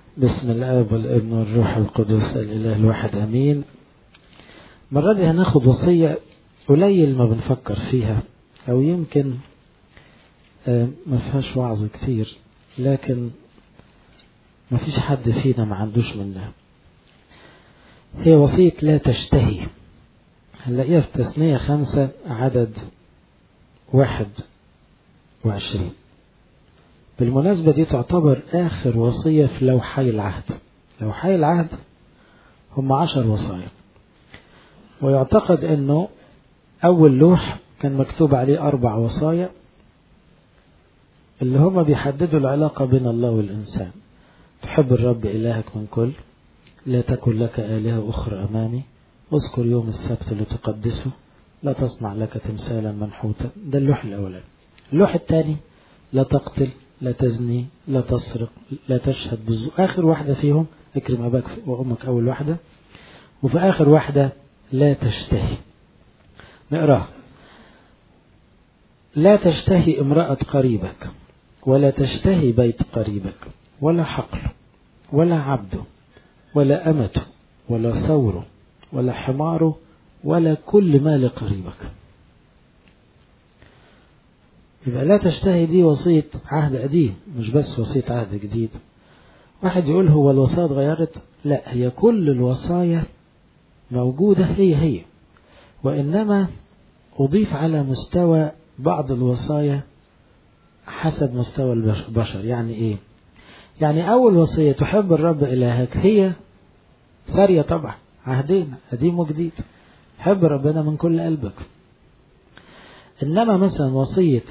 بسم الآب والابن والروح القدس الإله الواحد أمين المرة دي هناخد وصية قليل ما بنفكر فيها أو يمكن ما فيهاش وعظ كتير لكن ما فيش حد فينا ما عندوش منها هي وصية لا تشتهي هنلاقيها في تثنية خمسة عدد واحد وعشرين بالمناسبة دي تعتبر آخر وصية في لوحي العهد لوحي العهد هم عشر وصايا ويعتقد أنه أول لوح كان مكتوب عليه أربع وصايا اللي هم بيحددوا العلاقة بين الله والإنسان تحب الرب إلهك من كل لا تكن لك آلهة أخرى أمامي اذكر يوم السبت لتقدسه لا تصنع لك تمثالا منحوتا ده اللوح الأولاني اللوح الثاني لا تقتل لا تزني لا تسرق لا تشهد بالزور آخر واحدة فيهم اكرم أباك وأمك أول واحدة وفي آخر واحدة لا تشتهي نقرأ لا تشتهي امرأة قريبك ولا تشتهي بيت قريبك ولا حقل ولا عبده ولا أمته ولا ثوره ولا حماره ولا كل ما لقريبك يبقى لا تشتهي دي وصية عهد قديم مش بس وصية عهد جديد واحد يقول هو الوصايا اتغيرت لا هي كل الوصايا موجودة هي هي وإنما أضيف على مستوى بعض الوصايا حسب مستوى البشر يعني إيه يعني أول وصية تحب الرب إلهك هي سارية طبعا عهدين قديم وجديد حب ربنا من كل قلبك إنما مثلا وصية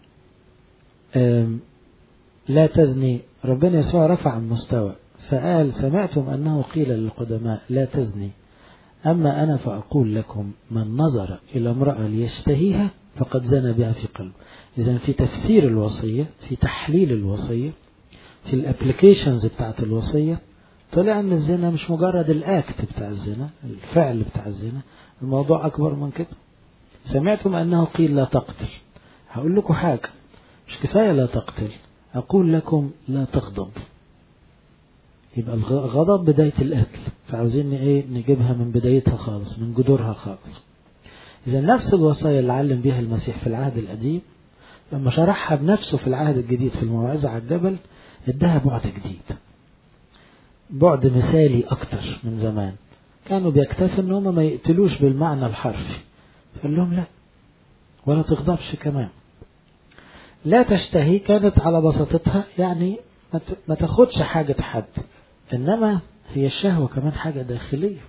لا تزني ربنا يسوع رفع المستوى فقال سمعتم أنه قيل للقدماء لا تزني أما أنا فأقول لكم من نظر إلى امرأة ليشتهيها فقد زنى بها في قلبه إذا في تفسير الوصية في تحليل الوصية في الابليكيشنز بتاعت الوصية طلع ان الزنا مش مجرد الاكت بتاع الزنا الفعل بتاع الزنا الموضوع اكبر من كده سمعتم انه قيل لا تقتل هقول لكم حاجة مش كفاية لا تقتل اقول لكم لا تغضب يبقى الغضب بداية القتل فعاوزين ايه نجيبها من بدايتها خالص من جذورها خالص اذا نفس الوصايا اللي علم بها المسيح في العهد القديم لما شرحها بنفسه في العهد الجديد في الموعظة على الجبل ادها بعد جديد بعد مثالي أكتر من زمان كانوا بيكتفوا ان هم ما يقتلوش بالمعنى الحرفي فقال لهم لا ولا تغضبش كمان لا تشتهي كانت على بساطتها يعني ما تاخدش حاجة حد إنما هي الشهوة كمان حاجة داخلية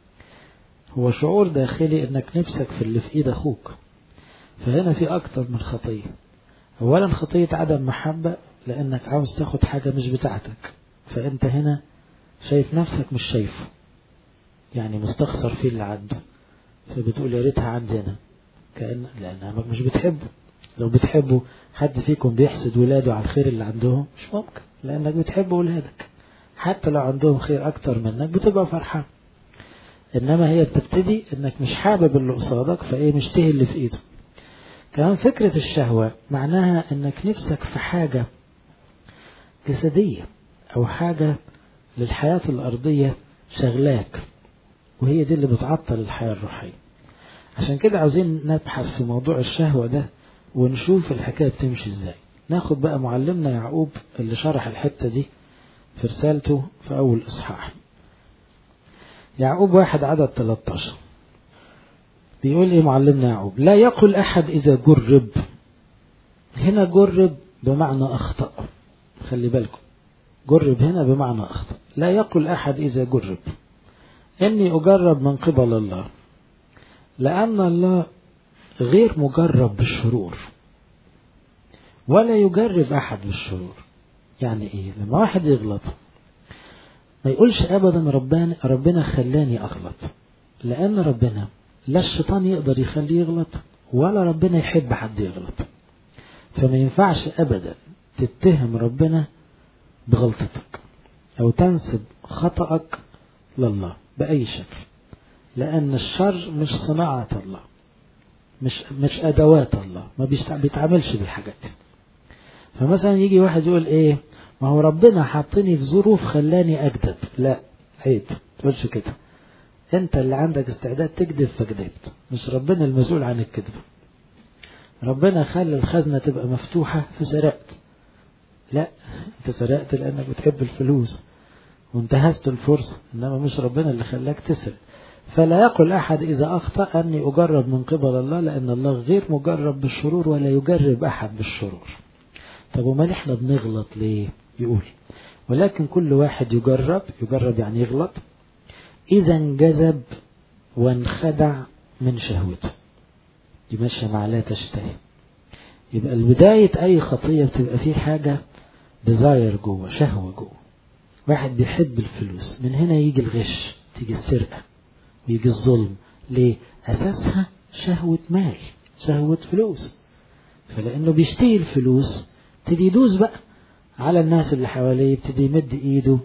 هو شعور داخلي إنك نفسك في اللي في إيد أخوك فهنا في أكتر من خطية أولا خطية عدم محبة لأنك عاوز تاخد حاجة مش بتاعتك فأنت هنا شايف نفسك مش شايفه يعني مستخسر فيه اللي عنده فبتقول يا ريتها عندنا كأن لأنها مش بتحبه لو بتحبه حد فيكم بيحسد ولاده على الخير اللي عندهم مش ممكن لأنك بتحب ولادك حتى لو عندهم خير أكتر منك بتبقى فرحان إنما هي بتبتدي إنك مش حابب اللي قصادك فإيه مشتهي اللي في إيده كمان فكرة الشهوة معناها إنك نفسك في حاجة جسدية أو حاجة للحياة الأرضية شغلاك وهي دي اللي بتعطل الحياة الروحية عشان كده عاوزين نبحث في موضوع الشهوة ده ونشوف الحكاية بتمشي ازاي ناخد بقى معلمنا يعقوب اللي شرح الحتة دي في رسالته في أول إصحاح يعقوب واحد عدد 13 بيقول ايه معلمنا يعقوب لا يقل أحد إذا جرب هنا جرب بمعنى أخطأ خلي بالكم جرب هنا بمعنى أخطأ لا يقل أحد إذا جرب إني أجرب من قبل الله لأن الله غير مجرب بالشرور ولا يجرب أحد بالشرور يعني إيه لما واحد يغلط ما يقولش أبدا ربنا ربنا خلاني أغلط لأن ربنا لا الشيطان يقدر يخليه يغلط ولا ربنا يحب حد يغلط فما ينفعش أبدا تتهم ربنا بغلطتك أو تنسب خطأك لله بأي شكل لأن الشر مش صناعة الله مش مش أدوات الله ما بيتعاملش بالحاجات دي فمثلا يجي واحد يقول ايه ما هو ربنا حاطني في ظروف خلاني اكذب لا عيب تقولش كده انت اللي عندك استعداد تكذب فكذبت مش ربنا المسؤول عن الكذب ربنا خلى الخزنة تبقى مفتوحة فسرقت لا انت سرقت لانك بتحب الفلوس وانتهزت الفرصة انما مش ربنا اللي خلاك تسرق فلا يقل احد اذا اخطأ اني اجرب من قبل الله لان الله غير مجرب بالشرور ولا يجرب احد بالشرور طب ومال احنا بنغلط ليه يقول ولكن كل واحد يجرب يجرب يعني يغلط اذا انجذب وانخدع من شهوته دي ماشية مع لا تشتهي يبقى البداية أي خطية بتبقى فيه حاجة ديزاير جوه شهوة جوه واحد بيحب الفلوس من هنا يجي الغش تيجي السرقة ويجي الظلم ليه أساسها شهوة مال شهوة فلوس فلأنه بيشتهي الفلوس ابتدي يدوس بقى على الناس اللي حواليه يبتدي يمد ايده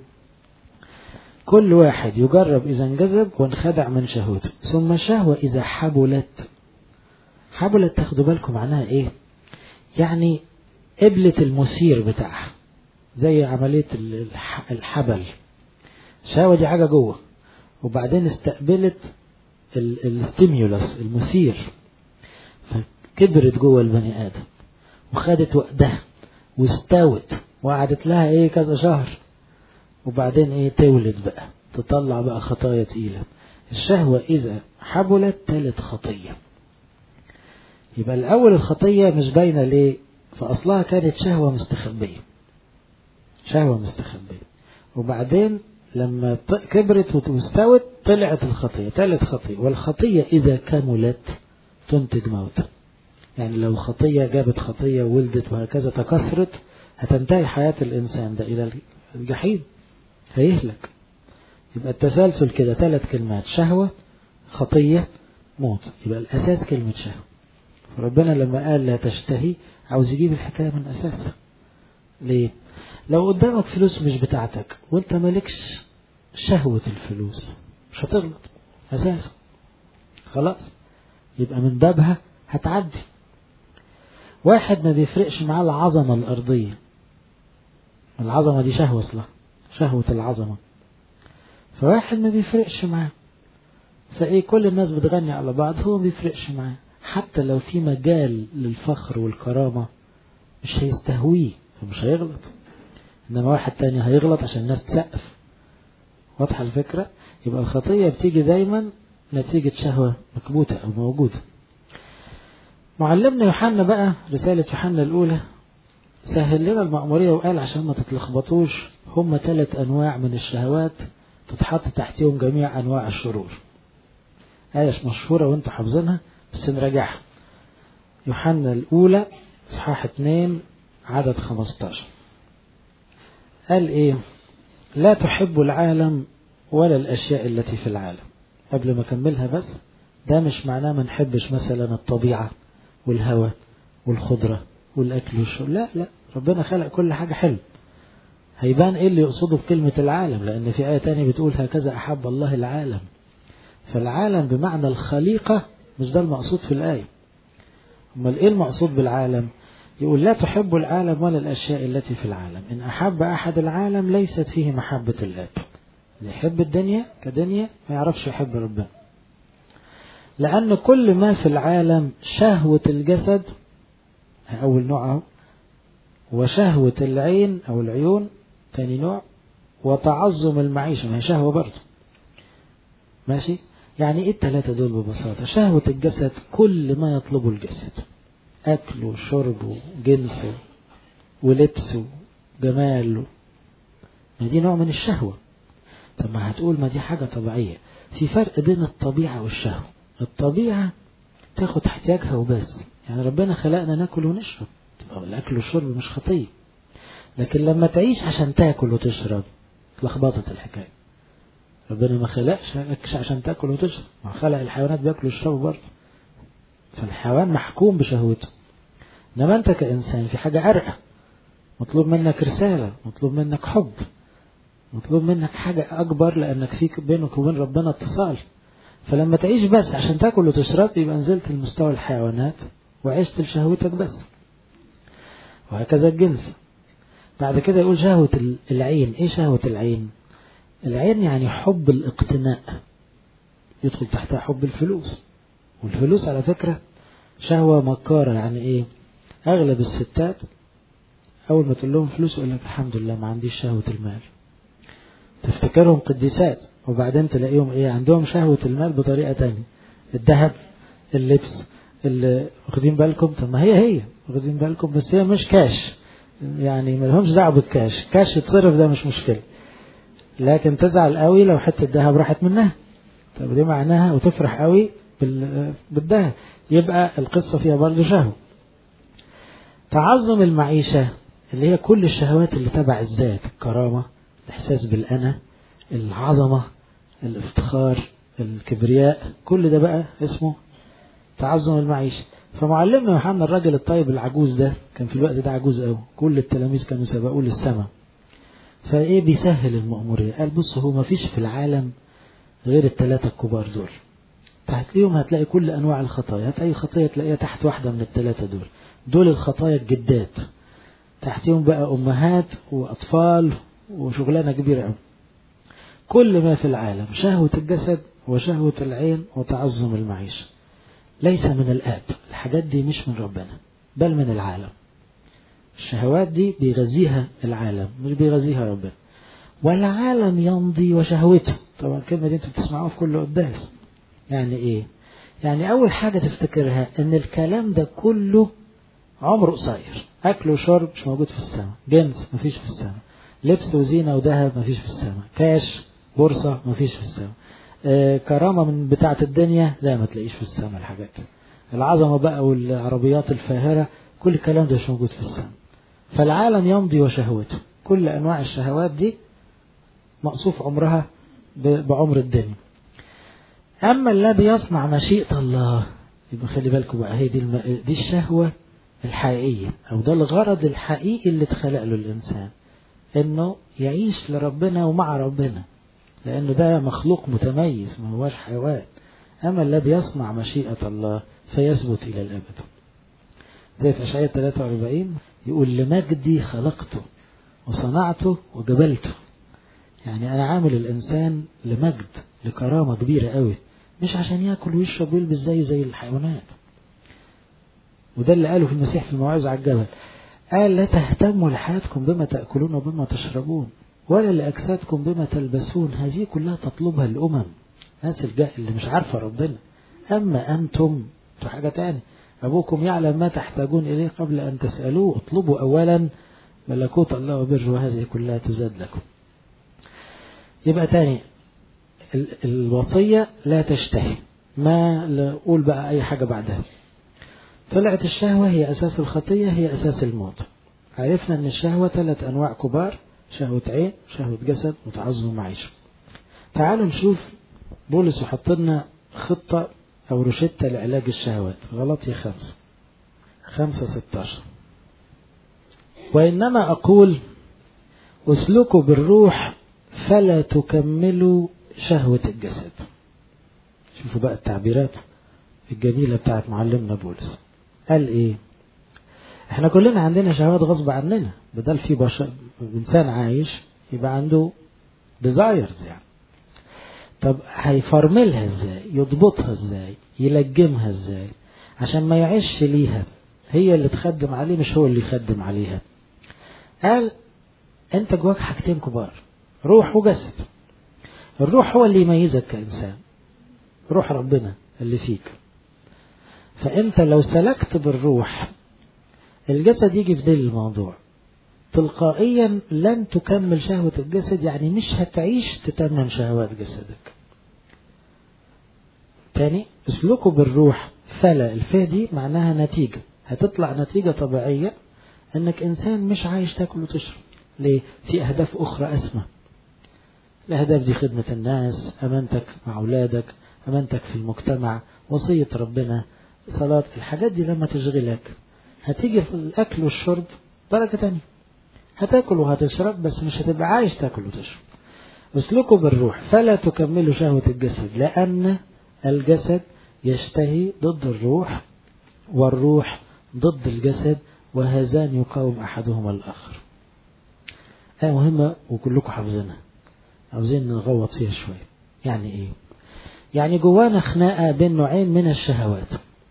كل واحد يجرب إذا انجذب وانخدع من شهوته ثم شهوة إذا حبلت حبلت تاخدوا بالكم معناها ايه يعني قبلت المثير بتاعها زي عملية الحبل شهوة دي حاجة جوه وبعدين استقبلت الستيميولس المثير فكبرت جوه البني آدم وخدت وقتها واستوت وقعدت لها ايه كذا شهر وبعدين ايه تولد بقى تطلع بقى خطايا تقيلة الشهوة إذا حبلت تالت خطية يبقى الأول الخطية مش باينة ليه فأصلها كانت شهوة مستخبية شهوة مستخبية وبعدين لما كبرت واستوت طلعت الخطية ثالث خطية والخطية إذا كملت تنتج موتا يعني لو خطية جابت خطية وولدت وهكذا تكثرت هتنتهي حياة الإنسان ده إلى الجحيم هيهلك يبقى التسلسل كده ثلاث كلمات شهوة خطية موت يبقى الأساس كلمة شهوة ربنا لما قال لا تشتهي عاوز يجيب الحكاية من أساسها ليه لو قدامك فلوس مش بتاعتك وانت مالكش شهوة الفلوس مش هتغلط أساسا خلاص يبقى من بابها هتعدي واحد ما بيفرقش معاه العظمة الأرضية العظمة دي شهوة أصلا شهوة العظمة فواحد ما بيفرقش معاه فايه كل الناس بتغني على بعض هو ما بيفرقش معاه حتى لو في مجال للفخر والكرامة مش هيستهويه فمش هيغلط انما واحد تاني هيغلط عشان الناس تسقف واضحة الفكرة يبقى الخطية بتيجي دايما نتيجة شهوة مكبوتة او موجودة معلمنا يوحنا بقى رسالة يوحنا الأولى سهل لنا المأمورية وقال عشان ما تتلخبطوش هم ثلاث أنواع من الشهوات تتحط تحتهم جميع أنواع الشرور آية مشهورة وانت حافظينها بس نراجعها يوحنا الأولى إصحاح 2 عدد 15 قال إيه لا تحب العالم ولا الأشياء التي في العالم قبل ما أكملها بس ده مش معناه ما نحبش مثلا الطبيعة والهواء والخضرة والأكل والشرب لا لا ربنا خلق كل حاجة حلو هيبان ايه اللي يقصده بكلمة العالم لأن في آية تانية بتقول هكذا أحب الله العالم فالعالم بمعنى الخليقة مش ده المقصود في الآية أمال إيه المقصود بالعالم يقول لا تحب العالم ولا الأشياء التي في العالم إن أحب أحد العالم ليست فيه محبة الآب اللي يحب الدنيا كدنيا ما يعرفش يحب ربنا لأن كل ما في العالم شهوة الجسد أول نوع أهو وشهوة العين أو العيون ثاني نوع وتعظم المعيشة ما هي شهوة برضه ماشي يعني ايه الثلاثة دول ببساطة شهوة الجسد كل ما يطلبه الجسد أكل وشرب وجنس ولبس وجمال ما دي نوع من الشهوة طب ما هتقول ما دي حاجة طبيعية في فرق بين الطبيعة والشهوة الطبيعة تاخد احتياجها وبس يعني ربنا خلقنا ناكل ونشرب تبقى الأكل والشرب مش خطية لكن لما تعيش عشان تاكل وتشرب لخبطت الحكاية ربنا ما خلقش عشان تاكل وتشرب ما خلق الحيوانات بياكلوا ويشربوا برضه فالحيوان محكوم بشهوته انما انت كانسان في حاجه عرقه مطلوب منك رساله مطلوب منك حب مطلوب منك حاجه اكبر لانك فيك بينك وبين ربنا اتصال فلما تعيش بس عشان تاكل وتشرب يبقى نزلت لمستوى الحيوانات وعشت لشهوتك بس وهكذا الجنس بعد كده يقول شهوة العين ايه شهوة العين العين يعني حب الاقتناء يدخل تحتها حب الفلوس والفلوس على فكرة شهوة مكارة يعني ايه اغلب الستات اول ما تقول لهم فلوس يقول لك الحمد لله ما عنديش شهوة المال تفتكرهم قديسات وبعدين تلاقيهم ايه عندهم شهوة المال بطريقة تانية الذهب اللبس اللي واخدين بالكم طب ما هي هي واخدين بالكم بس هي مش كاش يعني ما لهمش دعوه بالكاش كاش يتصرف ده مش مشكله لكن تزعل قوي لو حته الذهب راحت منها طب دي معناها وتفرح قوي بالذهب يبقى القصه فيها برضه شهوه تعظم المعيشه اللي هي كل الشهوات اللي تبع الذات الكرامه الاحساس بالانا العظمه الافتخار الكبرياء كل ده بقى اسمه تعظم المعيشه فمعلمنا يوحنا الراجل الطيب العجوز ده كان في الوقت ده عجوز قوي كل التلاميذ كانوا سبقوه للسماء فايه بيسهل المأمورية قال بص هو ما فيش في العالم غير الثلاثة الكبار دول تحتيهم هتلاقي كل انواع الخطايا هات اي خطية تلاقيها تحت واحدة من الثلاثة دول دول الخطايا الجدات تحتيهم بقى امهات واطفال وشغلانة كبيرة قوي كل ما في العالم شهوة الجسد وشهوة العين وتعظم المعيشه ليس من الآب الحاجات دي مش من ربنا بل من العالم الشهوات دي بيغذيها العالم مش بيغذيها ربنا والعالم يمضي وشهوته طبعا الكلمة دي انتوا بتسمعوها في كل قداس يعني ايه يعني اول حاجة تفتكرها ان الكلام ده كله عمره قصير اكل وشرب مش موجود في السماء جنس مفيش في السماء لبس وزينة وذهب مفيش في السماء كاش بورصة مفيش في السماء آه كرامة من بتاعة الدنيا لا ما تلاقيش في السماء الحاجات العظمة بقى والعربيات الفاهرة كل الكلام ده مش موجود في السماء فالعالم يمضي وشهوته كل أنواع الشهوات دي مقصوف عمرها بعمر الدنيا أما الذي يصنع مشيئة الله يبقى خلي بالكم بقى هي دي, الم... دي الشهوة الحقيقية أو ده الغرض الحقيقي اللي اتخلق له الإنسان إنه يعيش لربنا ومع ربنا لأنه ده مخلوق متميز ما هواش حيوان أما الذي يصنع مشيئة الله فيثبت إلى الأبد زي في أشعية 43 يقول لمجدي خلقته وصنعته وجبلته يعني أنا عامل الإنسان لمجد لكرامة كبيرة قوي مش عشان ياكل ويشرب ويلبس زيه زي الحيوانات وده اللي قاله في المسيح في الموعظة على الجبل قال لا تهتموا لحياتكم بما تأكلون وبما تشربون ولا لأجسادكم بما تلبسون هذه كلها تطلبها الأمم ناس اللي مش عارفة ربنا أما أنتم حاجة تاني أبوكم يعلم ما تحتاجون إليه قبل أن تسألوه اطلبوا أولا ملكوت الله وبره وهذه كلها تزاد لكم يبقى تاني الوصية لا تشتهي ما قول بقى أي حاجة بعدها طلعت الشهوة هي أساس الخطية هي أساس الموت عرفنا أن الشهوة ثلاث أنواع كبار شهوة عين شهوة جسد وتعظم معيشة تعالوا نشوف بولس يحط لنا خطة أو روشتة لعلاج الشهوات غلطي خمسة خمسة ستاشر وإنما أقول اسلكوا بالروح فلا تكملوا شهوة الجسد شوفوا بقى التعبيرات الجميلة بتاعت معلمنا بولس قال إيه احنا كلنا عندنا شهوات غصب عننا بدل في بشر انسان عايش يبقى عنده ديزايرز يعني طب هيفرملها ازاي يضبطها ازاي يلجمها ازاي عشان ما يعيش ليها هي اللي تخدم عليه مش هو اللي يخدم عليها قال انت جواك حاجتين كبار روح وجسد الروح هو اللي يميزك كإنسان روح ربنا اللي فيك فانت لو سلكت بالروح الجسد يجي في ديل الموضوع تلقائيا لن تكمل شهوة الجسد يعني مش هتعيش تتمم شهوات جسدك تاني اسلكوا بالروح فلا الفه دي معناها نتيجة هتطلع نتيجة طبيعية انك انسان مش عايش تاكل وتشرب ليه في اهداف اخرى اسمى الاهداف دي خدمة الناس امانتك مع اولادك امانتك في المجتمع وصية ربنا صلاة الحاجات دي لما تشغلك هتيجي في الاكل والشرب درجة تانية هتاكل وهتشرب بس مش هتبقى عايش تاكل وتشرب اسلكوا بالروح فلا تكملوا شهوة الجسد لأن الجسد يشتهي ضد الروح والروح ضد الجسد وهذان يقاوم أحدهما الآخر آية مهمة وكلكم حافظينها عاوزين نغوط فيها شوية يعني إيه يعني جوانا خناقة بين نوعين من الشهوات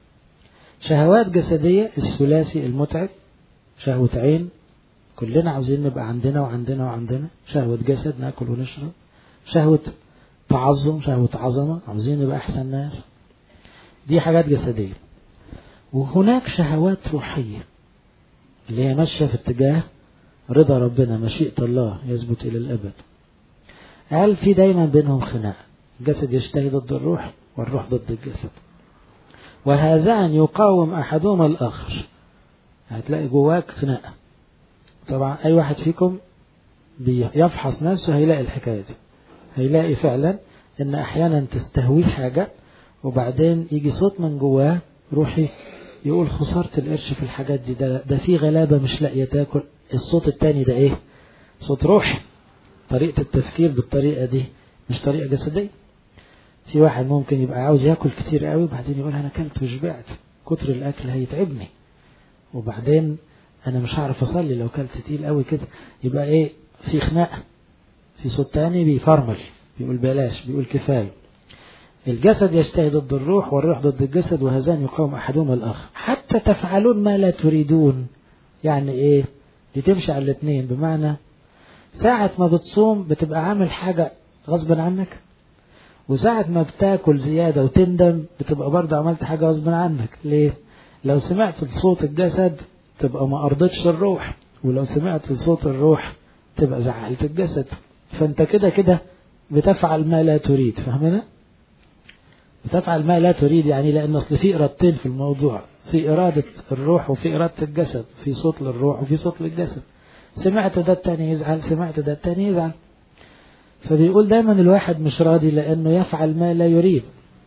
شهوات جسدية الثلاثي المتعب شهوة عين كلنا عاوزين نبقى عندنا وعندنا وعندنا شهوة جسد ناكل ونشرب شهوة تعظم شهوة عظمة عاوزين نبقى أحسن ناس دي حاجات جسدية وهناك شهوات روحية اللي هي ماشية في اتجاه رضا ربنا مشيئة الله يثبت إلى الأبد قال في دايما بينهم خناقة الجسد يجتهي ضد الروح والروح ضد الجسد وهذان يقاوم أحدهما الآخر هتلاقي جواك خناقة طبعا أي واحد فيكم بيفحص نفسه هيلاقي الحكاية دي هيلاقي فعلا إن أحيانا تستهويه حاجة وبعدين يجي صوت من جواه روحي يقول خسارة القرش في الحاجات دي ده, ده في غلابة مش لاقية تاكل الصوت التاني ده ايه صوت روحي طريقة التفكير بالطريقة دي مش طريقة جسدية في واحد ممكن يبقى عاوز ياكل كتير قوي وبعدين يقول انا اكلت وشبعت كتر الاكل هيتعبني وبعدين انا مش هعرف اصلي لو كلت تقيل قوي كده يبقى ايه في خناقه في صوت تاني بيفرمل بيقول بلاش بيقول كفايه الجسد يجتهد ضد الروح والروح ضد الجسد وهذان يقاوم احدهما الاخر حتى تفعلون ما لا تريدون يعني ايه دي تمشي على الاثنين بمعنى ساعة ما بتصوم بتبقى عامل حاجة غصبا عنك وساعة ما بتاكل زيادة وتندم بتبقى برضه عملت حاجة غصبا عنك ليه؟ لو سمعت صوت الجسد تبقى ما أرضتش الروح ولو سمعت صوت الروح تبقى زعلت الجسد فأنت كده كده بتفعل ما لا تريد فاهمنا؟ بتفعل ما لا تريد يعني لأن أصل في إرادتين في الموضوع في إرادة الروح وفي إرادة الجسد في صوت للروح وفي صوت للجسد سمعت ده التاني يزعل سمعت ده التاني يزعل فبيقول دايما الواحد مش راضي لأنه يفعل ما لا يريد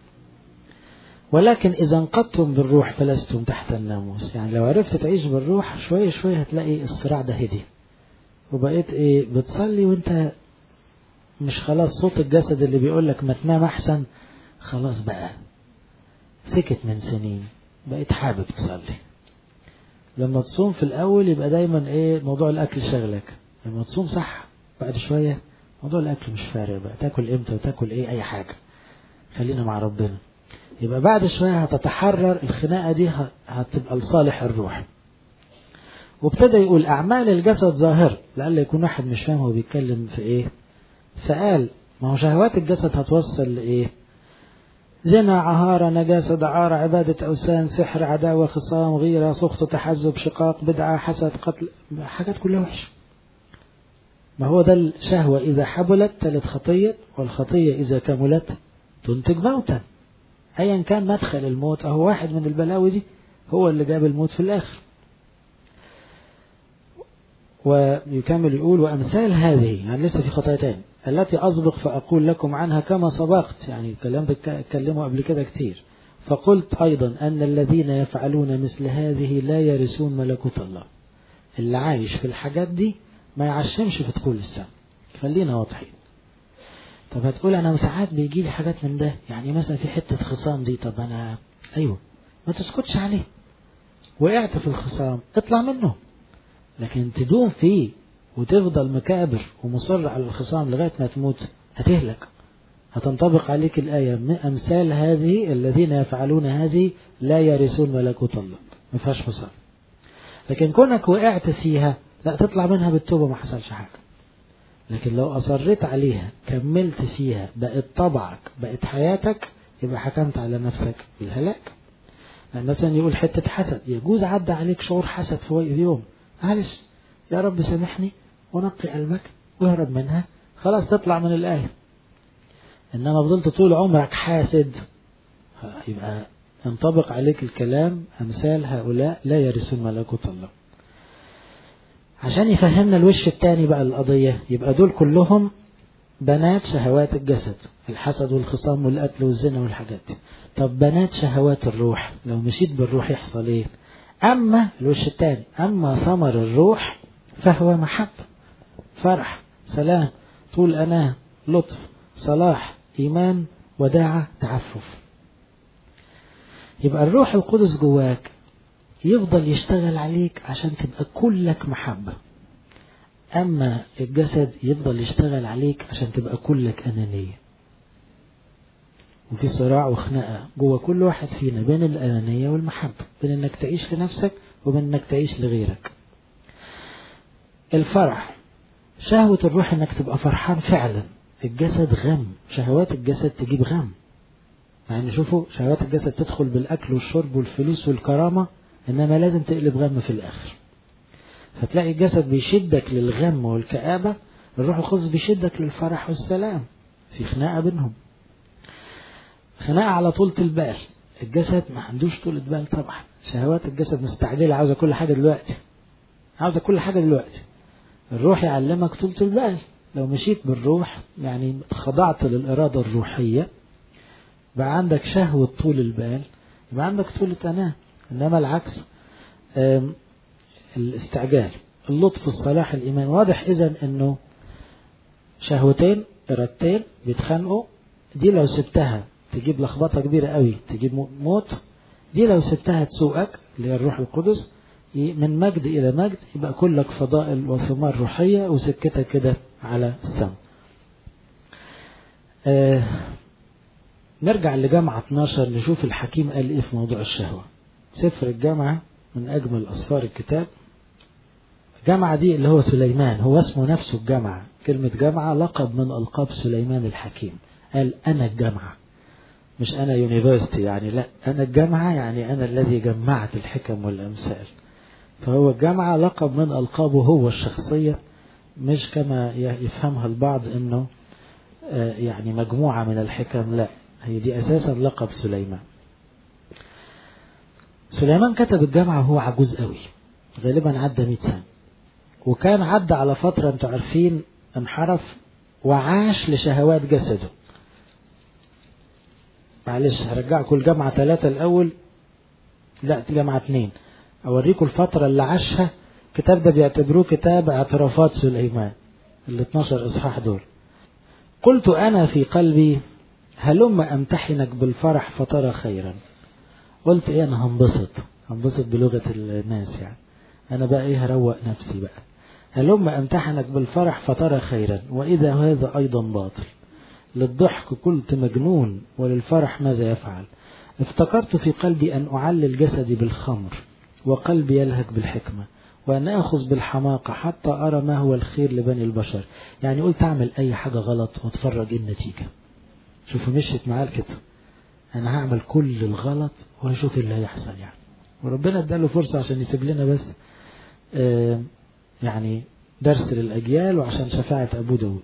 ولكن إذا انقضتم بالروح فلستم تحت الناموس يعني لو عرفت تعيش بالروح شوية شوية هتلاقي الصراع ده هدي وبقيت إيه بتصلي وانت مش خلاص صوت الجسد اللي بيقول لك ما تنام أحسن خلاص بقى سكت من سنين بقيت حابب تصلي لما تصوم في الأول يبقى دايما إيه موضوع الأكل شغلك لما تصوم صح بعد شوية موضوع الأكل مش فارق بقى تاكل إمتى وتاكل إيه أي حاجة خلينا مع ربنا يبقى بعد شوية هتتحرر الخناقة دي هتبقى لصالح الروح وابتدى يقول أعمال الجسد ظاهر لعل يكون واحد مش فاهم هو بيتكلم في إيه فقال ما هو شهوات الجسد هتوصل لإيه زنا عهارة نجاسة دعارة عبادة أوثان سحر عداوة خصام غيرة سخط تحزب شقاق بدعة حسد قتل حاجات كلها وحشة ما هو ده الشهوة إذا حبلت تلت خطية والخطية إذا كملت تنتج موتا أيا كان مدخل الموت أهو واحد من البلاوي دي هو اللي جاب الموت في الآخر ويكمل يقول وأمثال هذه يعني لسه في خطايا تاني التي أسبق فأقول لكم عنها كما سبقت يعني الكلام بتكلموا قبل كده كتير فقلت أيضا أن الذين يفعلون مثل هذه لا يرثون ملكوت الله اللي عايش في الحاجات دي ما يعشمش في دخول السماء خلينا واضحين طب هتقول أنا ساعات بيجي لي حاجات من ده يعني مثلا في حتة خصام دي طب أنا أيوه ما تسكتش عليه وقعت في الخصام اطلع منه لكن تدوم فيه وتفضل مكابر ومصر على الخصام لغاية ما تموت هتهلك هتنطبق عليك الآية أمثال هذه الذين يفعلون هذه لا يرثون ملكوت الله ما فيهاش خصام لكن كونك وقعت فيها لا تطلع منها بالتوبة ما حصلش حاجة لكن لو أصريت عليها كملت فيها بقت طبعك بقت حياتك يبقى حكمت على نفسك بالهلاك يعني مثلا يقول حتة حسد يجوز عدى عليك شعور حسد في يوم معلش يا رب سامحني ونقي قلبك واهرب منها خلاص تطلع من الآية إنما فضلت طول عمرك حاسد يبقى ينطبق عليك الكلام أمثال هؤلاء لا يرثون ملكوت الله عشان يفهمنا الوش التاني بقى القضية يبقى دول كلهم بنات شهوات الجسد الحسد والخصام والقتل والزنا والحاجات دي طب بنات شهوات الروح لو مشيت بالروح يحصل ايه أما الوش التاني أما ثمر الروح فهو محبة فرح سلام طول أناة لطف صلاح إيمان وداعة تعفف يبقى الروح القدس جواك يفضل يشتغل عليك عشان تبقى كلك محبة أما الجسد يفضل يشتغل عليك عشان تبقى كلك أنانية وفي صراع وخناقة جوه كل واحد فينا بين الأنانية والمحبة بين إنك تعيش لنفسك وبين إنك تعيش لغيرك الفرح شهوة الروح إنك تبقى فرحان فعلا الجسد غم شهوات الجسد تجيب غم يعني شوفوا شهوات الجسد تدخل بالأكل والشرب والفلوس والكرامة إنما لازم تقلب غم في الآخر فتلاقي الجسد بيشدك للغم والكآبة الروح القدس بيشدك للفرح والسلام في خناقة بينهم خناقة على طولة البال الجسد ما عندوش طولة بال طبعا شهوات الجسد مستعجلة عاوزة كل حاجة دلوقتي عاوزة كل حاجة دلوقتي الروح يعلمك طولة البال لو مشيت بالروح يعني خضعت للإرادة الروحية بقى عندك شهوة طول البال يبقى عندك طولة أناه إنما العكس الاستعجال اللطف الصلاح الإيمان واضح إذا أنه شهوتين إرادتين بيتخانقوا دي لو سبتها تجيب لخبطة كبيرة قوي تجيب موت دي لو سبتها تسوقك اللي هي الروح القدس من مجد إلى مجد يبقى كلك فضائل وثمار روحية وسكتك كده على السماء آه نرجع لجامعة 12 نشوف الحكيم قال إيه في موضوع الشهوة سفر الجامعة من أجمل أسفار الكتاب الجامعة دي اللي هو سليمان هو اسمه نفسه الجامعة كلمة جامعة لقب من ألقاب سليمان الحكيم قال أنا الجامعة مش أنا يونيفرستي يعني لا أنا الجامعة يعني أنا الذي جمعت الحكم والأمثال فهو الجامعة لقب من ألقابه هو الشخصية مش كما يفهمها البعض أنه يعني مجموعة من الحكم لا هي دي أساسا لقب سليمان سليمان كتب الجامعة وهو عجوز قوي غالبا عدى 100 سنة وكان عدى على فترة انتوا عارفين انحرف وعاش لشهوات جسده معلش هرجعكم الجامعة ثلاثة الأول لا جامعة اثنين أوريكم الفترة اللي عاشها الكتاب ده بيعتبروه كتاب اعترافات سليمان ال 12 إصحاح دول قلت أنا في قلبي هلم أمتحنك بالفرح فترى خيرا قلت إيه أنا هنبسط هنبسط بلغة الناس يعني أنا بقى إيه هروق نفسي بقى هلم أمتحنك بالفرح فترى خيرا وإذا هذا أيضا باطل للضحك قلت مجنون وللفرح ماذا يفعل افتكرت في قلبي أن أعلل جسدي بالخمر وقلبي يلهج بالحكمة وأن أخذ بالحماقة حتى أرى ما هو الخير لبني البشر يعني قلت أعمل أي حاجة غلط واتفرج إيه النتيجة شوفوا مشيت معاه كده أنا هعمل كل الغلط وهشوف اللي هيحصل يعني وربنا اداله فرصة عشان يسيب لنا بس آه يعني درس للأجيال وعشان شفاعة أبو داود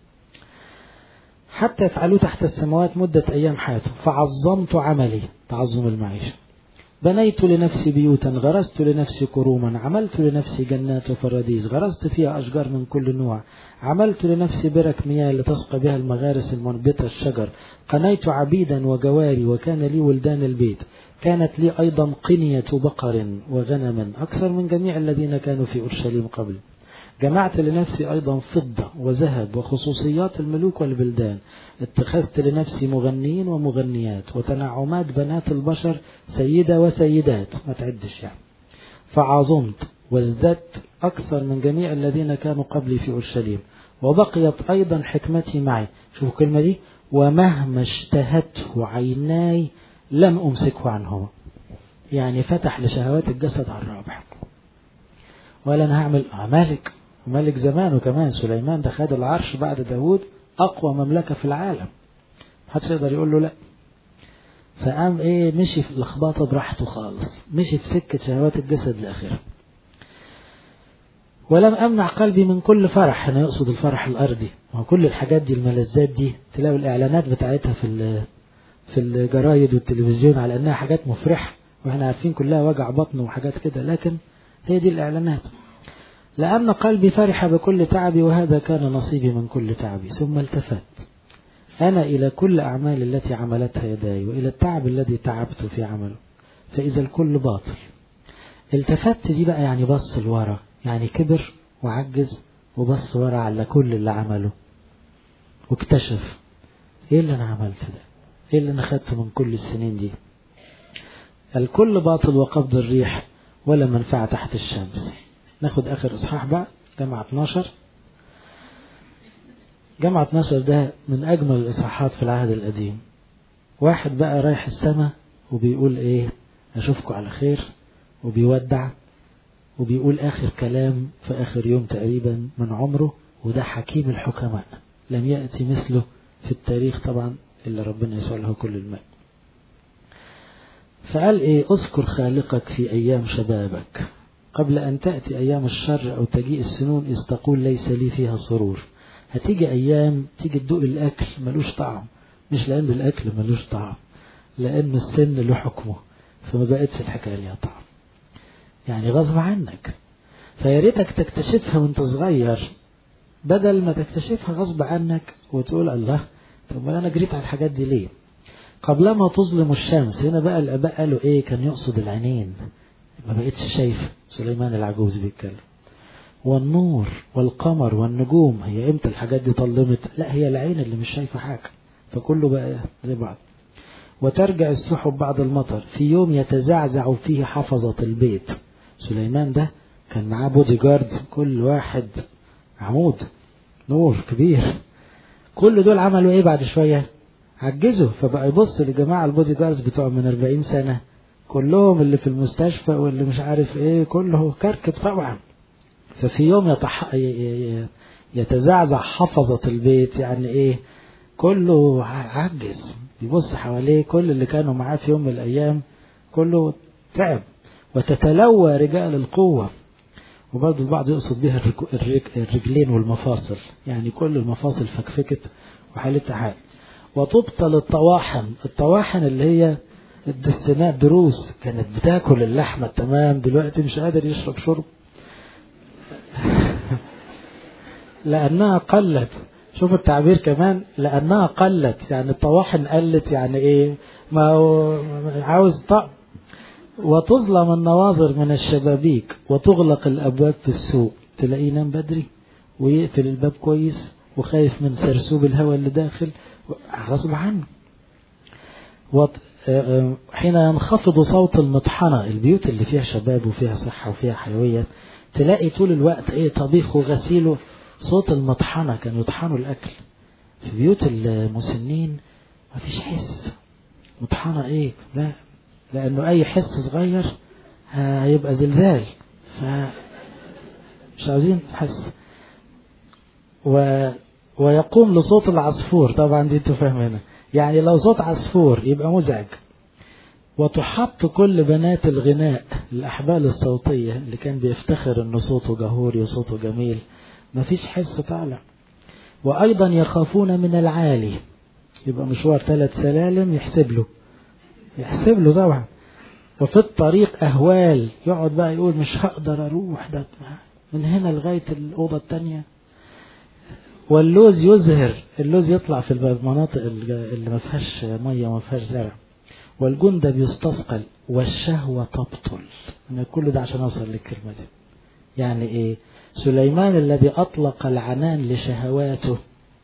حتى يفعلوا تحت السماوات مدة أيام حياته فعظمت عملي تعظم المعيشة بنيت لنفسي بيوتا غرست لنفسي كروما عملت لنفسي جنات وفراديس غرست فيها أشجار من كل نوع عملت لنفسي برك مياه لتسقى بها المغارس المنبتة الشجر قنيت عبيدا وجواري وكان لي ولدان البيت كانت لي أيضا قنية بقر وغنم أكثر من جميع الذين كانوا في أورشليم قبل جمعت لنفسي أيضا فضة وذهب وخصوصيات الملوك والبلدان اتخذت لنفسي مغنيين ومغنيات وتنعمات بنات البشر سيدة وسيدات ما تعدش يعني فعظمت وازددت أكثر من جميع الذين كانوا قبلي في أورشليم وبقيت أيضا حكمتي معي شوفوا الكلمة دي ومهما اشتهته عيناي لم أمسكه عنهما يعني فتح لشهوات الجسد على الرابع ولا أنا هعمل ملك ملك زمانه كمان سليمان ده خد العرش بعد داود أقوى مملكة في العالم محدش يقدر يقول له لا فقام ايه مشي في اللخبطه براحته خالص مشي في سكه شهوات الجسد لاخره ولم امنع قلبي من كل فرح هنا يقصد الفرح الارضي ما كل الحاجات دي الملذات دي تلاقوا الاعلانات بتاعتها في في الجرايد والتلفزيون على انها حاجات مفرحه واحنا عارفين كلها وجع بطن وحاجات كده لكن هي دي الاعلانات لأن قلبي فرح بكل تعبي وهذا كان نصيبي من كل تعبي ثم التفت أنا إلى كل أعمال التي عملتها يداي وإلى التعب الذي تعبت في عمله فإذا الكل باطل التفت دي بقى يعني بص لورا يعني كبر وعجز وبص ورا على كل اللي عمله واكتشف ايه اللي انا عملته ده ايه اللي انا خدته من كل السنين دي الكل باطل وقبض الريح ولا منفعة تحت الشمس ناخد آخر إصحاح بقى جامعة 12 جامعة 12 ده من أجمل الإصحاحات في العهد القديم واحد بقى رايح السماء وبيقول إيه أشوفكم على خير وبيودع وبيقول آخر كلام في آخر يوم تقريبا من عمره وده حكيم الحكماء لم يأتي مثله في التاريخ طبعا إلا ربنا يسوع له كل الماء فقال إيه أذكر خالقك في أيام شبابك قبل أن تأتي أيام الشر أو تجيء السنون إذ تقول ليس لي فيها سرور هتيجي أيام تيجي تدوق الأكل ملوش طعم مش لأن الأكل ملوش طعم لأن السن له حكمه فما بقتش الحكاية ليها طعم يعني غصب عنك فيا ريتك تكتشفها وانت صغير بدل ما تكتشفها غصب عنك وتقول الله طب ما انا جريت على الحاجات دي ليه قبلما تظلم الشمس هنا بقى الاباء قالوا ايه كان يقصد العينين ما بقتش شايف سليمان العجوز بيتكلم والنور والقمر والنجوم هي امتى الحاجات دي طلمت لا هي العين اللي مش شايفه حاجه فكله بقى زي بعض وترجع السحب بعد المطر في يوم يتزعزع فيه حفظة البيت سليمان ده كان معاه بودي جارد كل واحد عمود نور كبير كل دول عملوا ايه بعد شوية عجزوا فبقى يبص لجماعة البودي جاردز بتوع من 40 سنة كلهم اللي في المستشفى واللي مش عارف ايه كله كركب طبعا ففي يوم يتح... يتزعزع حفظة البيت يعني ايه كله عجز يبص حواليه كل اللي كانوا معاه في يوم من الايام كله تعب وتتلوى رجال القوة وبرضه البعض يقصد بها الرجلين والمفاصل يعني كل المفاصل فكفكت وحالتها حال وتبطل الطواحن الطواحن اللي هي الدسنات دروس كانت بتاكل اللحمة تمام دلوقتي مش قادر يشرب شرب لأنها قلت شوف التعبير كمان لأنها قلت يعني الطواحن قلت يعني إيه ما هو عاوز طقم وتظلم النواظر من الشبابيك وتغلق الأبواب في السوق تلاقيه ينام بدري ويقفل الباب كويس وخايف من سرسوب الهواء اللي داخل غصب عنه حين ينخفض صوت المطحنة البيوت اللي فيها شباب وفيها صحة وفيها حيوية تلاقي طول الوقت ايه طبيخ وغسيل صوت المطحنة كانوا يطحنوا الأكل في بيوت المسنين مفيش حس مطحنة ايه لا لأنه أي حس صغير هيبقى زلزال ف مش عاوزين تحس و... ويقوم لصوت العصفور طبعا دي انتوا فاهمينها يعني لو صوت عصفور يبقى مزعج وتحط كل بنات الغناء الأحبال الصوتية اللي كان بيفتخر إن صوته جهوري وصوته جميل مفيش حس طالع وأيضا يخافون من العالي يبقى مشوار ثلاث سلالم يحسب له يحسب له طبعا وفي الطريق أهوال يقعد بقى يقول مش هقدر أروح ده من هنا لغاية الأوضة التانية واللوز يزهر اللوز يطلع في المناطق اللي ما فيهاش مية ما فيهاش زرع والجندب يستثقل والشهوة تبطل أنا كل ده عشان أوصل للكلمة دي يعني إيه سليمان الذي أطلق العنان لشهواته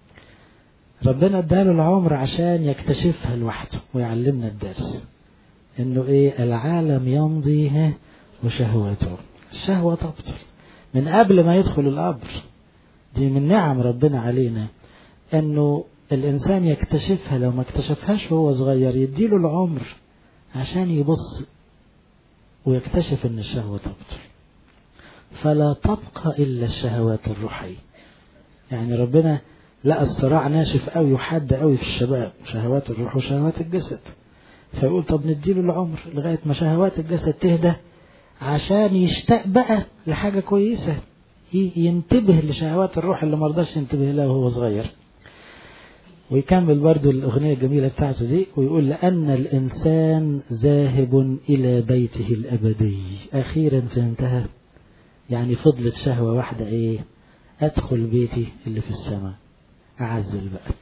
ربنا اداله العمر عشان يكتشفها لوحده ويعلمنا الدرس انه ايه العالم يمضي وشهوته الشهوة تبطل من قبل ما يدخل القبر دي من نعم ربنا علينا انه الانسان يكتشفها لو ما اكتشفهاش وهو صغير يديله العمر عشان يبص ويكتشف ان الشهوة تبطل فلا تبقى الا الشهوات الروحية يعني ربنا لقى الصراع ناشف قوي وحاد قوي في الشباب شهوات الروح وشهوات الجسد فيقول طب نديله العمر لغاية ما شهوات الجسد تهدى عشان يشتاق بقى لحاجة كويسة ينتبه لشهوات الروح اللي مرضاش ينتبه لها وهو صغير ويكمل برضو الأغنية الجميلة بتاعته دي ويقول لأن الإنسان ذاهب إلى بيته الأبدي أخيرا فهمتها يعني فضلت شهوة واحدة إيه أدخل بيتي اللي في السماء أعزل بقى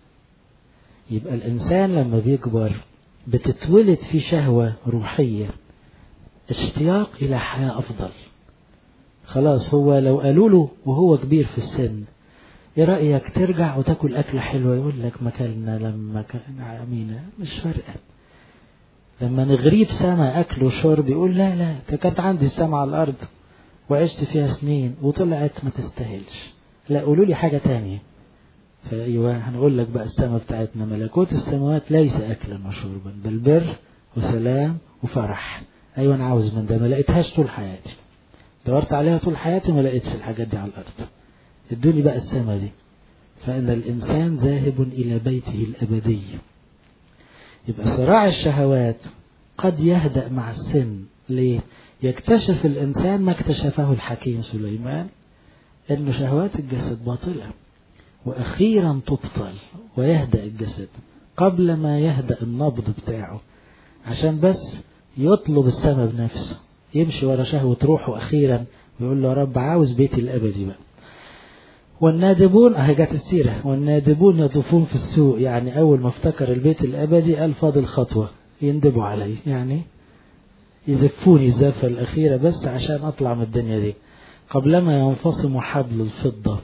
يبقى الإنسان لما بيكبر بتتولد في شهوة روحية اشتياق إلى حياة أفضل خلاص هو لو قالوا له وهو كبير في السن ايه رأيك ترجع وتاكل أكلة حلوة يقول لك مكاننا لما كان عمينا مش فارقة لما نغريه بسما أكل وشرب يقول لا لا ده كانت عندي السما على الأرض وعشت فيها سنين وطلعت ما تستاهلش لا قولوا لي حاجة تانية فأيوة هنقول لك بقى السما بتاعتنا ملكوت السماوات ليس أكلا وشربا بل بر وسلام وفرح أيوة أنا عاوز من ده ما لقيتهاش طول حياتي دورت عليها طول حياتي ما لقيتش الحاجات دي على الأرض ادوني بقى السما دي فإن الإنسان ذاهب إلى بيته الأبدي يبقى صراع الشهوات قد يهدأ مع السن ليه؟ يكتشف الإنسان ما اكتشفه الحكيم سليمان أن شهوات الجسد باطلة وأخيرا تبطل ويهدأ الجسد قبل ما يهدأ النبض بتاعه عشان بس يطلب السماء بنفسه يمشي ورا شهوة روحه أخيرا ويقول له يا رب عاوز بيتي الأبدي بقى والنادبون اهي جت السيرة والنادبون يطوفون في السوق يعني أول ما افتكر البيت الأبدي قال فاضل خطوة يندبوا علي يعني يزفوني الزفة الأخيرة بس عشان أطلع من الدنيا دي قبلما ينفصم حبل الفضة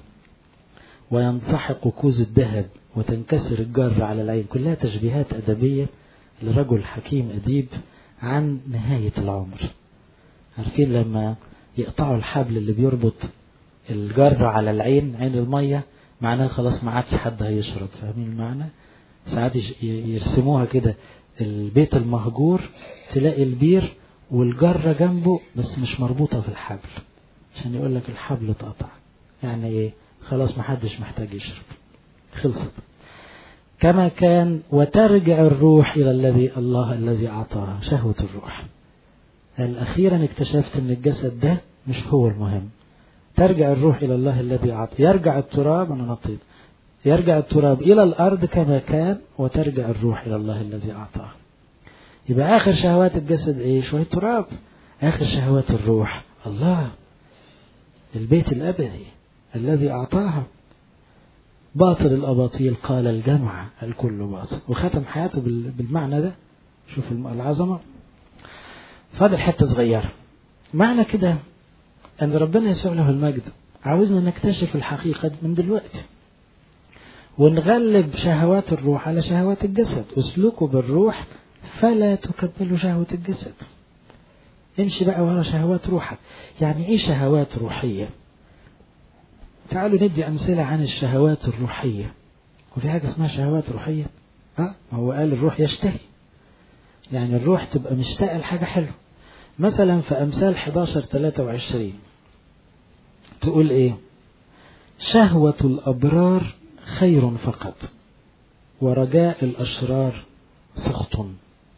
وينسحق كوز الذهب وتنكسر الجر على العين كلها تشبيهات أدبية لرجل حكيم أديب عن نهاية العمر عارفين لما يقطعوا الحبل اللي بيربط الجر على العين عين المية معناه خلاص ما عادش حد هيشرب فاهمين المعنى ساعات يرسموها كده البيت المهجور تلاقي البير والجرة جنبه بس مش مربوطة في الحبل عشان يقول لك الحبل اتقطع يعني ايه خلاص ما حدش محتاج يشرب خلصت كما كان وترجع الروح إلى الذي الله الذي أعطاها شهوة الروح أخيرا اكتشفت أن الجسد ده مش هو المهم ترجع الروح إلى الله الذي أعطى يرجع التراب أنا نطيب يرجع التراب إلى الأرض كما كان وترجع الروح إلى الله الذي أعطاه يبقى آخر شهوات الجسد إيه شوية تراب آخر شهوات الروح الله البيت الأبدي الذي أعطاها باطل الأباطيل قال الجمع الكل باطل وختم حياته بالمعنى ده شوف العظمة فاضل حتة صغيرة معنى كده أن ربنا يسوع له المجد عاوزنا نكتشف الحقيقة من دلوقتي ونغلب شهوات الروح على شهوات الجسد اسلكوا بالروح فلا تكبلوا شهوة الجسد امشي بقى ورا شهوات روحك يعني ايه شهوات روحية تعالوا ندي أمثلة عن الشهوات الروحية وفي حاجة اسمها شهوات روحية اه هو قال الروح يشتهي يعني الروح تبقى مشتاقة لحاجة حلوة مثلا في أمثال 11 23 تقول إيه شهوة الأبرار خير فقط ورجاء الأشرار سخط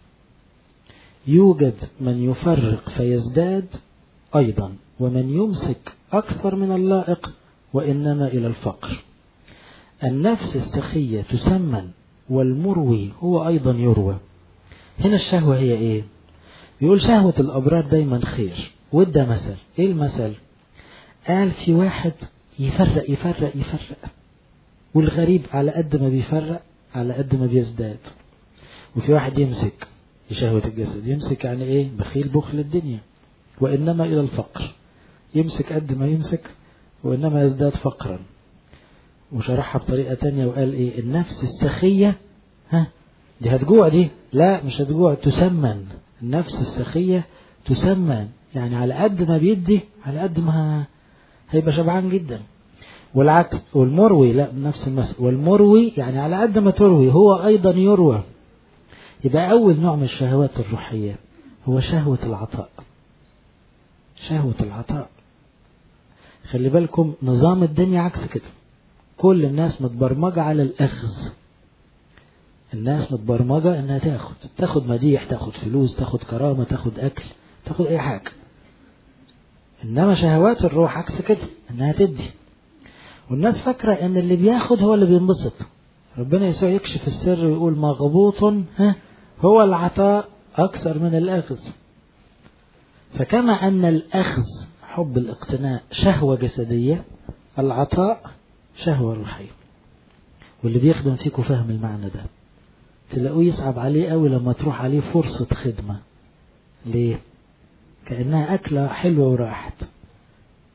يوجد من يفرق فيزداد أيضا ومن يمسك أكثر من اللائق وإنما إلى الفقر النفس السخية تسمن والمروي هو أيضا يروى هنا الشهوة هي إيه يقول شهوة الأبرار دايما خير وده مثل إيه المثل قال في واحد يفرق يفرق يفرق والغريب على قد ما بيفرق على قد ما بيزداد وفي واحد يمسك شهوة الجسد يمسك يعني ايه بخيل بخل الدنيا وإنما إلى الفقر يمسك قد ما يمسك وإنما يزداد فقرا وشرحها بطريقة تانية وقال ايه النفس السخية ها دي هتجوع دي لا مش هتجوع تسمن النفس السخية تسمن يعني على قد ما بيدي على قد ما هيبقى شبعان جدا والعكس والمروي لا نفس المثل والمروي يعني على قد ما تروي هو أيضا يروى يبقى أول نوع من الشهوات الروحية هو شهوة العطاء شهوة العطاء خلي بالكم نظام الدنيا عكس كده كل الناس متبرمجة على الأخذ الناس متبرمجة انها تاخد تاخد مديح تاخد فلوس تاخد كرامة تاخد اكل تاخد اي حاجة انما شهوات الروح عكس كده انها تدي والناس فاكرة ان اللي بياخد هو اللي بينبسط ربنا يسوع يكشف السر ويقول مغبوط ها هو العطاء اكثر من الاخذ فكما ان الاخذ حب الاقتناء شهوة جسدية العطاء شهوة روحية واللي بيخدم فيكم فهم المعنى ده تلاقوه يصعب عليه قوي لما تروح عليه فرصة خدمة ليه كأنها أكلة حلوة وراحت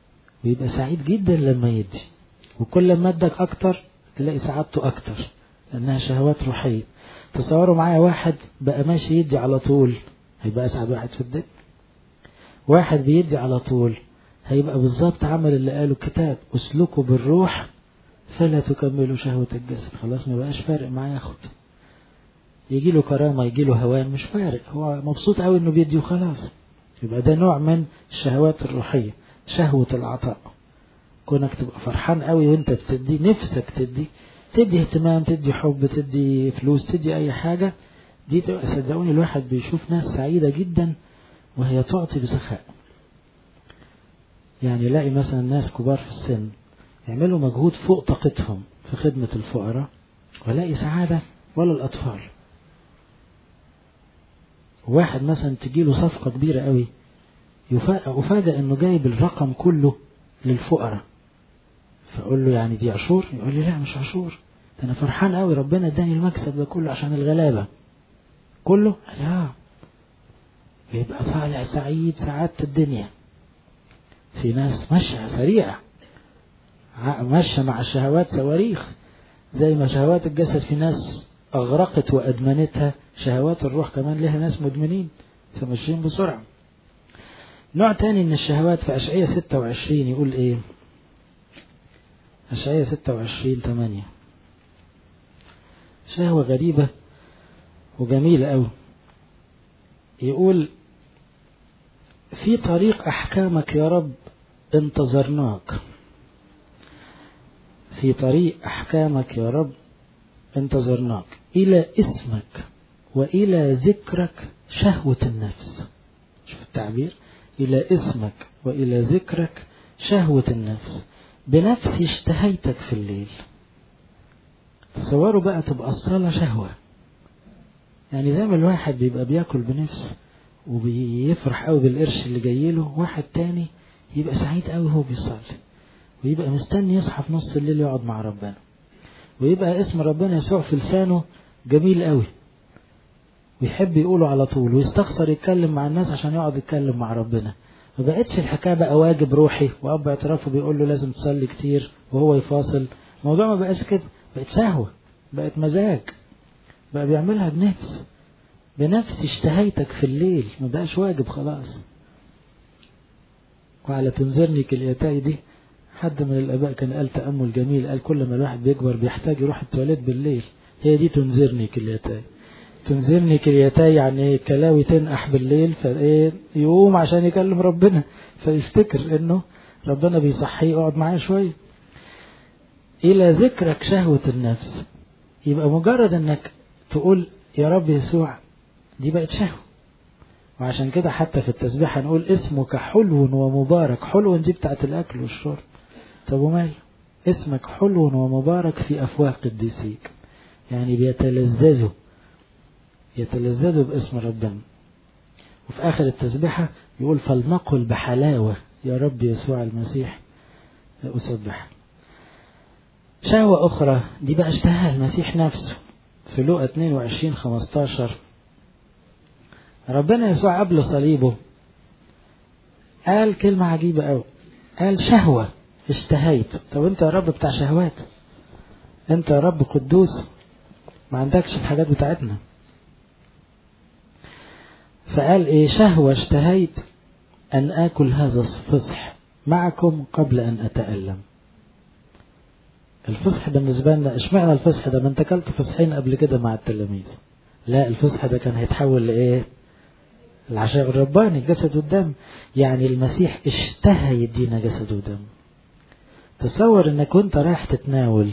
ويبقى سعيد جدا لما يدي وكل ما ادك أكتر تلاقي سعادته أكتر لأنها شهوات روحية تصوروا معايا واحد بقى ماشي يدي على طول هيبقى أسعد واحد في الدنيا واحد بيدي على طول هيبقى بالظبط عمل اللي قاله الكتاب اسلكوا بالروح فلا تكملوا شهوة الجسد خلاص ما بقاش فارق معاه ياخد يجي له كرامة يجي له هوان مش فارق هو مبسوط قوي انه بيدي وخلاص يبقى ده نوع من الشهوات الروحية شهوة العطاء كونك تبقى فرحان قوي وانت بتدي نفسك تدي تدي اهتمام تدي حب تدي فلوس تدي اي حاجة دي تبقى صدقوني الواحد بيشوف ناس سعيدة جدا وهي تعطي بسخاء يعني يلاقي مثلا ناس كبار في السن يعملوا مجهود فوق طاقتهم في خدمة الفقراء ولاقي سعادة ولا الأطفال واحد مثلا تجيله صفقة كبيرة قوي أفاجأ إنه جايب الرقم كله للفقراء فأقول له يعني دي عشور يقول لي لا مش عشور ده أنا فرحان قوي ربنا اداني المكسب ده كله عشان الغلابة كله لا يبقى طالع سعيد سعادة الدنيا في ناس ماشية سريعة ماشية مع الشهوات صواريخ زي ما شهوات الجسد في ناس أغرقت وأدمنتها شهوات الروح كمان لها ناس مدمنين فماشيين بسرعة نوع تاني من الشهوات في أشعية 26 يقول إيه أشعية 26 8 شهوة غريبة وجميلة أوي يقول في طريق أحكامك يا رب انتظرناك في طريق أحكامك يا رب انتظرناك إلى اسمك وإلى ذكرك شهوة النفس شوف التعبير إلى اسمك وإلى ذكرك شهوة النفس بنفسي اشتهيتك في الليل تصوروا بقى تبقى الصلاة شهوة يعني زي ما الواحد بيبقى بياكل بنفسه وبيفرح قوي بالقرش اللي جاي له واحد تاني يبقى سعيد قوي وهو بيصلي ويبقى مستني يصحى في نص الليل يقعد مع ربنا ويبقى اسم ربنا يسوع في لسانه جميل قوي ويحب يقوله على طول ويستخسر يتكلم مع الناس عشان يقعد يتكلم مع ربنا ما بقتش الحكايه بقى واجب روحي واب اعترافه بيقول له لازم تصلي كتير وهو يفاصل الموضوع ما بقاش كده بقت شهوه بقت مزاج بقى بيعملها بنفس بنفس اشتهيتك في الليل ما بقاش واجب خلاص وعلى تنذرني كليتاي دي حد من الاباء كان قال تامل جميل قال كل ما الواحد بيكبر بيحتاج يروح التواليت بالليل هي دي تنذرني كليتاي تنذرني كليتاي يعني كلاوي تنقح بالليل فايه يقوم عشان يكلم ربنا فيفتكر انه ربنا بيصحيه يقعد معاه شويه الى ذكرك شهوه النفس يبقى مجرد انك تقول يا رب يسوع دي بقت شهوة وعشان كده حتى في التسبيح هنقول اسمك حلو ومبارك حلو دي بتاعت الأكل والشرب طب ومال اسمك حلو ومبارك في أفواه قديسيك يعني بيتلذذوا يتلذذوا باسم ربنا وفي آخر التسبيحة يقول فلنقل بحلاوة يا رب يسوع المسيح أسبح شهوة أخرى دي بقى اشتهاها المسيح نفسه في لوقا 22 15 ربنا يسوع قبل صليبه قال كلمة عجيبة أوي قال شهوة اشتهيت طب انت يا رب بتاع شهوات انت يا رب قدوس ما عندكش الحاجات بتاعتنا فقال ايه شهوة اشتهيت ان اكل هذا الفصح معكم قبل ان اتألم الفصح بالنسبة لنا اشمعنى الفصح ده ما انت اكلت فصحين قبل كده مع التلاميذ لا الفصح ده كان هيتحول لايه العشاء الرباني جسد والدم يعني المسيح اشتهى يدينا جسد ودم تصور انك وانت رايح تتناول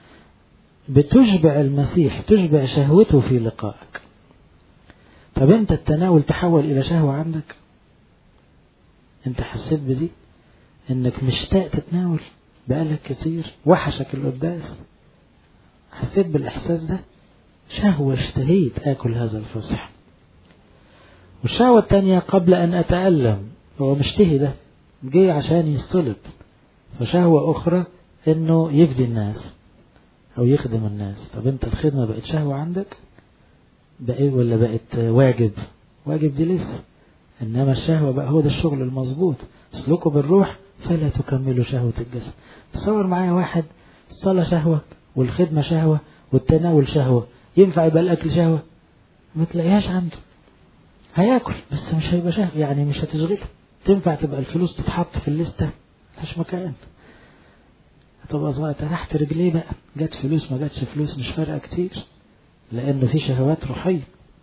بتشبع المسيح تشبع شهوته في لقائك طب انت التناول تحول الى شهوة عندك انت حسيت بدي انك مشتاق تتناول بقالك كتير وحشك القداس حسيت بالاحساس ده شهوة اشتهيت اكل هذا الفصح والشهوة التانية قبل أن أتألم هو مشتهي ده جاي عشان يصطلب فشهوة أخرى إنه يفدي الناس أو يخدم الناس طب أنت الخدمة بقت شهوة عندك بقى ولا بقت واجب واجب دي لسه إنما الشهوة بقى هو ده الشغل المظبوط اسلكوا بالروح فلا تكملوا شهوة الجسد تصور معايا واحد الصلاة شهوة والخدمة شهوة والتناول شهوة ينفع يبقى الأكل شهوة ما تلاقيهاش عنده هياكل بس مش هيبقى شهوة يعني مش هتشغله تنفع تبقى الفلوس تتحط في الليستة مفيش مكان تبقى تحت رجليه بقى جت فلوس ما جاتش فلوس مش فارقة كتير لأنه في شهوات روحية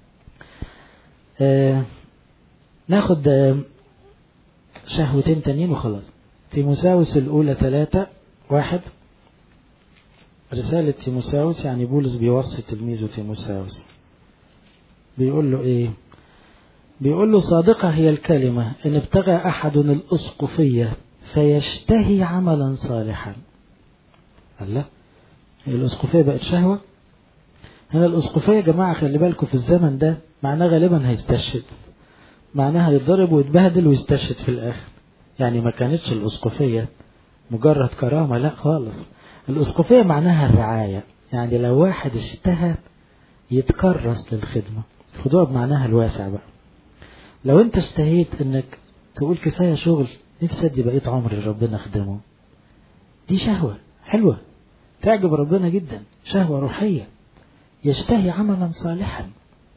آه ناخد آه شهوتين تانيين وخلاص تيموساوس الأولى ثلاثة واحد رسالة تيموساوس يعني بولس بيوصي تلميذه تيموساوس بيقول له ايه بيقول له صادقة هي الكلمة إن ابتغى أحد الأسقفية فيشتهي عملا صالحا الله هي الأسقفية بقت شهوة هنا الأسقفية يا جماعة خلي بالكم في الزمن ده معناه غالبا هيستشهد معناها يتضرب ويتبهدل ويستشهد في الآخر يعني ما كانتش الأسقفية مجرد كرامة لا خالص الأسقفية معناها الرعاية يعني لو واحد اشتهى يتكرس للخدمة خدوها بمعناها الواسع بقى لو انت اشتهيت انك تقول كفاية شغل نفسي ادي بقيت عمري ربنا اخدمه دي شهوة حلوة تعجب ربنا جدا شهوة روحية يشتهي عملا صالحا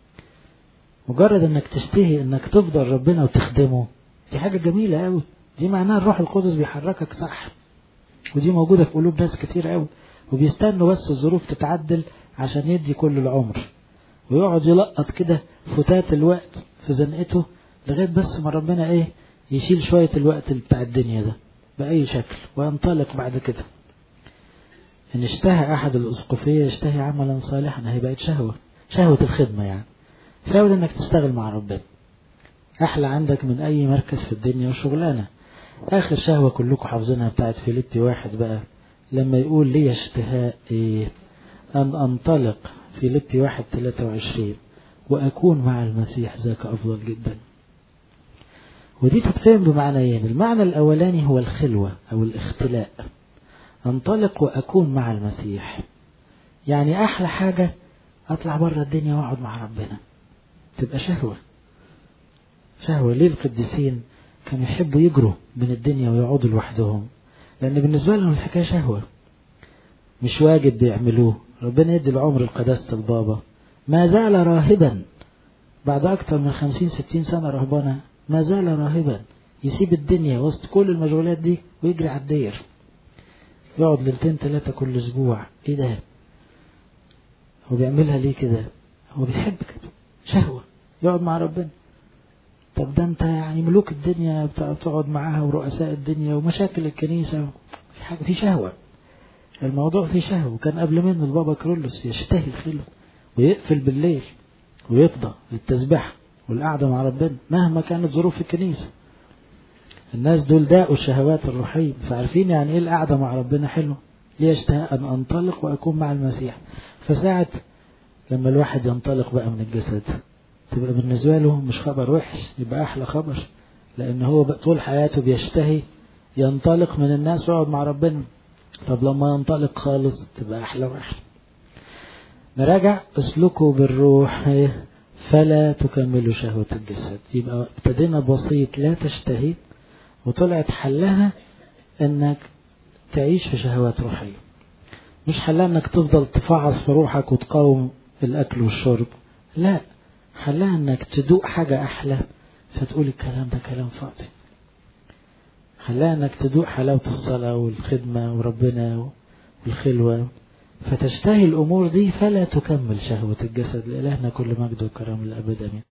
مجرد انك تشتهي انك تفضل ربنا وتخدمه دي حاجة جميلة قوي دي معناها الروح القدس بيحركك صح ودي موجودة في قلوب ناس كتير قوي وبيستنوا بس الظروف تتعدل عشان يدي كل العمر ويقعد يلقط كده فتات الوقت في زنقته لغاية بس ما ربنا ايه يشيل شوية الوقت بتاع الدنيا ده بأي شكل وينطلق بعد كده إن اشتهى أحد الأسقفية يشتهي عملا صالحا هي بقت شهوة شهوة الخدمة يعني شهوة إنك تشتغل مع ربنا أحلى عندك من أي مركز في الدنيا وشغلانة آخر شهوة كلكم حافظينها بتاعت فيليبي واحد بقى لما يقول لي اشتهاء إيه أن أنطلق فيليبي واحد 23 وأكون مع المسيح ذاك أفضل جدا ودي تتفهم بمعنيين المعنى الأولاني هو الخلوة أو الاختلاء أنطلق وأكون مع المسيح يعني أحلى حاجة أطلع بره الدنيا وأقعد مع ربنا تبقى شهوة شهوة ليه القديسين كانوا يحبوا يجروا من الدنيا ويقعدوا لوحدهم لأن بالنسبة لهم الحكاية شهوة مش واجب بيعملوه ربنا يدي العمر القداسة البابا ما زال راهبا بعد أكثر من خمسين ستين سنة رهبانة ما زال راهبا يسيب الدنيا وسط كل المشغولات دي ويجري على الدير يقعد ليلتين ثلاثة كل أسبوع إيه ده؟ هو بيعملها ليه كده؟ هو بيحب كده شهوة يقعد مع ربنا طب ده أنت يعني ملوك الدنيا بتقعد معاها ورؤساء الدنيا ومشاكل الكنيسة في حاجة في شهوة الموضوع فيه شهوة وكان قبل منه البابا كرولوس يشتهي الخلوة ويقفل بالليل ويفضى للتسبيح والقعدة مع ربنا مهما كانت ظروف الكنيسة الناس دول داقوا الشهوات الروحية فعارفين يعني ايه القعدة مع ربنا حلوة ليه اشتهى أن أنطلق وأكون مع المسيح فساعة لما الواحد ينطلق بقى من الجسد تبقى بالنسبة له مش خبر وحش يبقى أحلى خبر لأن هو طول حياته بيشتهي ينطلق من الناس ويقعد مع ربنا طب لما ينطلق خالص تبقى أحلى وأحلى نراجع اسلكوا بالروح فلا تكملوا شهوة الجسد يبقى ابتدينا بوصية لا تشتهي وطلعت حلها انك تعيش في شهوات روحية مش حلها انك تفضل تفعص في روحك وتقاوم الاكل والشرب لا حلها انك تدوق حاجة احلى فتقول الكلام ده كلام فاضي حلها انك تدوق حلاوة الصلاة والخدمة وربنا والخلوة فتشتهي الأمور دي فلا تكمل شهوة الجسد لإلهنا كل مجد وكرم الأبد أمين